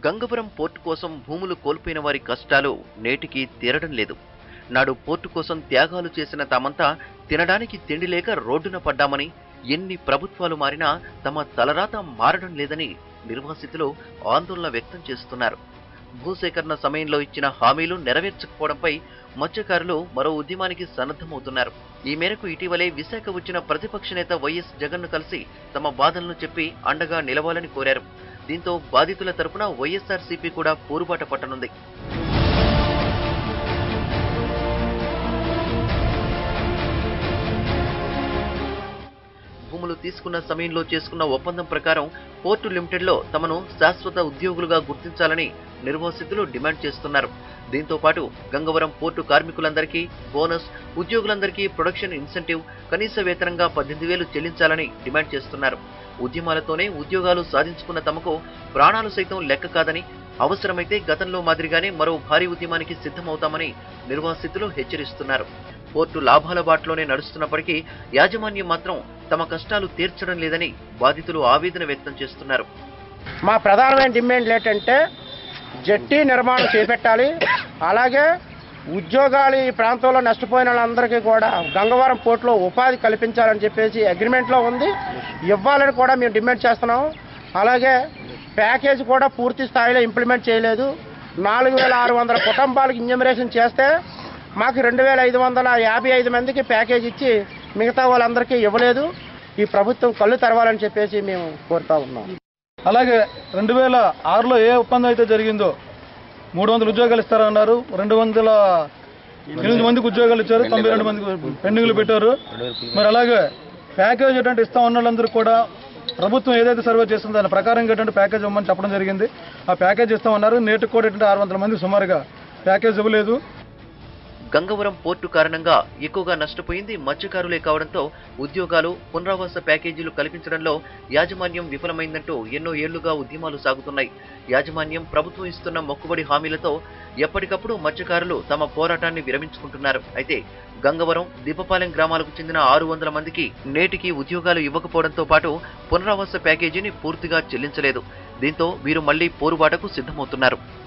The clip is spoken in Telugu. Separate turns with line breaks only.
గంగవరం పోర్టు కోసం భూములు కోల్పోయిన వారి కష్టాలు నేటికి తీరడం లేదు నాడు పోర్టు కోసం త్యాగాలు చేసిన తామంతా తినడానికి తిండి లేక రోడ్డున పడ్డామని ఎన్ని ప్రభుత్వాలు మారినా తమ తలరాత మారడం లేదని నిర్వాసితులు ఆందోళన వ్యక్తం చేస్తున్నారు భూసేకరణ సమయంలో ఇచ్చిన హామీలు నెరవేర్చకపోవడంపై మత్స్యకారులు మరో ఉద్యమానికి సన్నద్ధమవుతున్నారు ఈ మేరకు ఇటీవలే విశాఖ వచ్చిన ప్రతిపక్ష నేత వైఎస్ జగన్ను కలిసి తమ బాధలను చెప్పి అండగా నిలవాలని కోరారు దీంతో బాధితుల తరపున వైఎస్ఆర్సీపీ కూడా పోరుబాట పట్టనుంది భూములు తీసుకున్న సమయంలో చేసుకున్న ఒప్పందం ప్రకారం పోర్టు లిమిటెడ్లో తమను శాశ్వత ఉద్యోగులుగా గుర్తించాలని నిర్వాసితులు డిమాండ్ చేస్తున్నారు దీంతో పాటు గంగవరం పోర్టు కార్మికులందరికీ బోనస్ ఉద్యోగులందరికీ ప్రొడక్షన్ ఇన్సెంటివ్ కనీస వేతనంగా పద్దెనిమిది వేలు చెల్లించాలని డిమాండ్ చేస్తున్నారు ఉద్యమాలతోనే ఉద్యోగాలు సాధించుకున్న తమకు ప్రాణాలు సైతం లెక్క కాదని అవసరమైతే గతంలో మాదిరిగానే మరో భారీ ఉద్యమానికి సిద్ధమవుతామని నిర్వాసితులు హెచ్చరిస్తున్నారు పోర్టు లాభాల బాటలోనే నడుస్తున్నప్పటికీ యాజమాన్యం మాత్రం తమ కష్టాలు తీర్చడం లేదని బాధితులు ఆవేదన వ్యక్తం చేస్తున్నారు
మా ప్రధానమైన డిమాండ్లు ఏంటంటే జట్టి నిర్మాణం చేపట్టాలి అలాగే ఉద్యోగాలు ఈ ప్రాంతంలో నష్టపోయిన వాళ్ళందరికీ కూడా గంగవరం పోర్టులో ఉపాధి కల్పించాలని చెప్పేసి అగ్రిమెంట్లో ఉంది ఇవ్వాలని కూడా మేము డిమాండ్ చేస్తున్నాం అలాగే ప్యాకేజ్ కూడా పూర్తి స్థాయిలో ఇంప్లిమెంట్ చేయలేదు నాలుగు వేల ఆరు వందల కుటుంబాలకు ఇంజమరేషన్ చేస్తే మాకు రెండు వేల ఐదు వందల యాభై ఐదు మందికి ప్యాకేజ్ ఇచ్చి మిగతా వాళ్ళందరికీ ఇవ్వలేదు ఈ ప్రభుత్వం కళ్ళు తెరవాలని చెప్పేసి మేము కోరుతా ఉన్నాం
అలాగే రెండు వేల ఆరులో ఏ ఒప్పందం అయితే జరిగిందో మూడు వందల ఉద్యోగాలు ఇస్తారన్నారు రెండు వందల ఎనిమిది మందికి ఉద్యోగాలు ఇచ్చారు తొంభై రెండు మందికి పెండింగ్లు పెట్టారు మరి అలాగే ప్యాకేజ్ ఏంటంటే ఇస్తాం ఉన్న వాళ్ళందరూ కూడా ప్రభుత్వం ఏదైతే సర్వే చేస్తుందో దాని ప్రకారం ఏంటంటే ప్యాకేజ్ ఇవ్వమని చెప్పడం జరిగింది ఆ ప్యాకేజ్ ఇస్తామన్నారు నేటికి కూడా ఏంటంటే ఆరు వందల మంది సుమారుగా ప్యాకేజ్ ఇవ్వలేదు
గంగవరం పోర్టు కారణంగా ఎక్కువగా నష్టపోయింది మత్స్యకారులే కావడంతో ఉద్యోగాలు పునరావాస ప్యాకేజీలు కల్పించడంలో యాజమాన్యం విఫలమైందంటూ ఎన్నో ఏళ్లుగా ఉద్యమాలు సాగుతున్నాయి యాజమాన్యం ప్రభుత్వం ఇస్తున్న మొక్కుబడి హామీలతో ఎప్పటికప్పుడు మత్స్యకారులు తమ పోరాటాన్ని విరమించుకుంటున్నారు అయితే గంగవరం దీపపాలెం గ్రామాలకు చెందిన ఆరు వందల మందికి నేటికి ఉద్యోగాలు ఇవ్వకపోవడంతో పాటు పునరావాస ప్యాకేజీని పూర్తిగా చెల్లించలేదు దీంతో వీరు మళ్లీ పోరుబాటకు సిద్ధమవుతున్నారు